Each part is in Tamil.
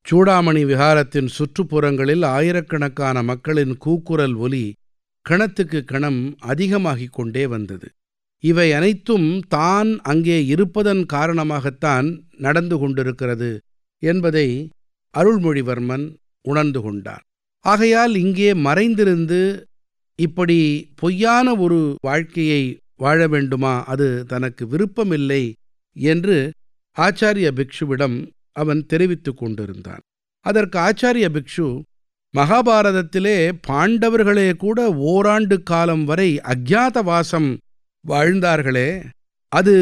சூடாமணி விஹாரத்தின் சுற்றுப்புறங்களில் ஆயிரக்கணக்கான மக்களின் கூக்குரல் ஒலி கணத்துக்கு கணம் அதிகமாகிக் கொண்டே வந்தது இவை அனைத்தும் தான் அங்கே இருப்பதன் காரணமாகத்தான் நடந்து கொண்டிருக்கிறது என்பதை அருள்மொழிவர்மன் உணர்ந்து கொண்டான் ஆகையால் இங்கே மறைந்திருந்து இப்படி பொய்யான ஒரு வாழ்க்கையை வாழ வேண்டுமா அது தனக்கு விருப்பமில்லை என்று ஆச்சாரிய பிக்ஷுவிடம் அவன் தெரிவித்துக் கொண்டிருந்தான் அதற்கு ஆச்சாரிய பிக்ஷு மகாபாரதத்திலே பாண்டவர்களே கூட ஓராண்டு காலம் வரை அஜ்ஞாதவாசம் வாழ்ந்தார்களே அது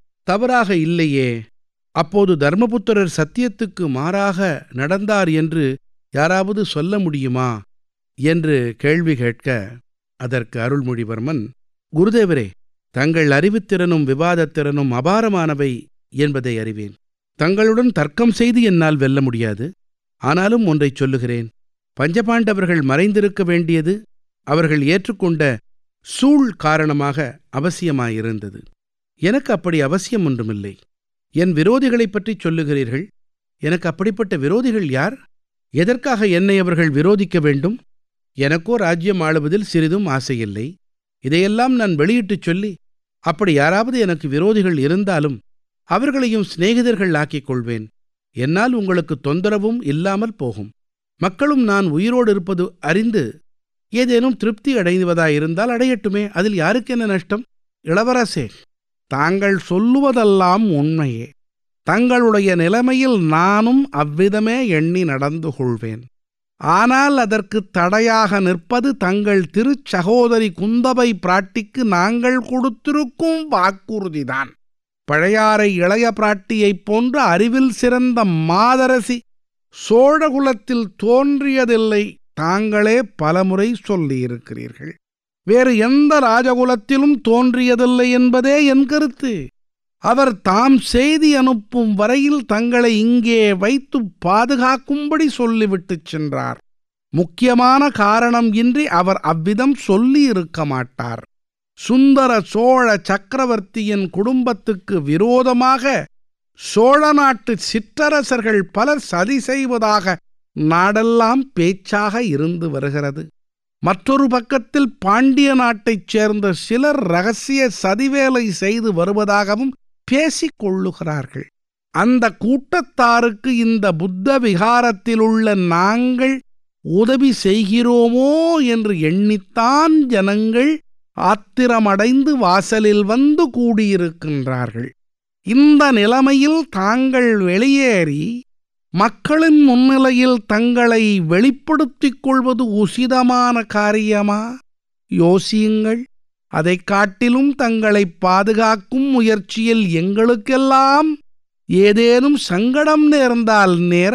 தவறாக இல்லையே அப்போது தர்மபுத்திரர் சத்தியத்துக்கு மாறாக நடந்தார் என்று யாராவது சொல்ல முடியுமா என்று கேள்வி கேட்க அதற்கு அருள்மொழிவர்மன் குருதேவரே தங்கள் அறிவுத்திறனும் விவாதத்திறனும் அபாரமானவை என்பதை அறிவேன் தங்களுடன் தர்க்கம் செய்து என்னால் வெல்ல முடியாது ஆனாலும் ஒன்றைச் சொல்லுகிறேன் பஞ்சபாண்டவர்கள் மறைந்திருக்க வேண்டியது அவர்கள் ஏற்றுக்கொண்ட சூழ் காரணமாக அவசியமாயிருந்தது எனக்கு அப்படி அவசியம் ஒன்றுமில்லை என் விரோதிகளைப் பற்றி சொல்லுகிறீர்கள் எனக்கு அப்படிப்பட்ட விரோதிகள் யார் எதற்காக என்னை அவர்கள் விரோதிக்க வேண்டும் எனக்கோ ராஜ்யம் ஆளுவதில் சிறிதும் ஆசையில்லை இதையெல்லாம் நான் வெளியிட்டுச் சொல்லி அப்படி யாராவது எனக்கு விரோதிகள் இருந்தாலும் அவர்களையும் சிநேகிதர்கள் ஆக்கிக் கொள்வேன் என்னால் உங்களுக்கு தொந்தரவும் இல்லாமல் போகும் மக்களும் நான் உயிரோடு இருப்பது அறிந்து ஏதேனும் திருப்தி அடைவதாயிருந்தால் அடையட்டுமே அதில் யாருக்கு என்ன நஷ்டம் இளவரசே தாங்கள் சொல்லுவதெல்லாம் உண்மையே தங்களுடைய நிலைமையில் நானும் அவ்விதமே எண்ணி நடந்து கொள்வேன் ஆனால் அதற்கு தடையாக நிற்பது தங்கள் திருச்சகோதரி குந்தவை பிராட்டிக்கு நாங்கள் கொடுத்திருக்கும் வாக்குறுதிதான் பழையாறை இளைய பிராட்டியைப் போன்ற அறிவில் சிறந்த மாதரசி சோழகுலத்தில் தோன்றியதில்லை தாங்களே பலமுறை சொல்லியிருக்கிறீர்கள் வேறு எந்த ராஜகுலத்திலும் தோன்றியதில்லை என்பதே என் கருத்து அவர் தாம் செய்தி அனுப்பும் வரையில் தங்களை இங்கே வைத்து பாதுகாக்கும்படி சொல்லிவிட்டுச் சென்றார் முக்கியமான காரணம் இன்றி அவர் அவ்விதம் சொல்லி இருக்க மாட்டார் சுந்தர சோழ சக்கரவர்த்தியின் குடும்பத்துக்கு விரோதமாக சோழ நாட்டு சிற்றரசர்கள் பலர் சதி செய்வதாக நாடெல்லாம் பேச்சாக இருந்து வருகிறது மற்றொரு பக்கத்தில் பாண்டிய நாட்டைச் சேர்ந்த சிலர் ரகசிய சதிவேலை செய்து வருவதாகவும் பேசிக் கொள்ளுகிறார்கள் அந்த கூட்டத்தாருக்கு இந்த புத்த விகாரத்திலுள்ள நாங்கள் உதவி செய்கிறோமோ என்று எண்ணித்தான் ஜனங்கள் ஆத்திரமடைந்து வாசலில் வந்து கூடியிருக்கின்றார்கள் இந்த நிலைமையில் தாங்கள் வெளியேறி மக்களின் முன்னிலையில் தங்களை வெளிப்படுத்திக் கொள்வது உசிதமான காரியமா யோசியுங்கள் அதைக் காட்டிலும் தங்களை பாதுகாக்கும் முயற்சியில் எங்களுக்கெல்லாம் ஏதேனும் சங்கடம் நேர்ந்தால் நேர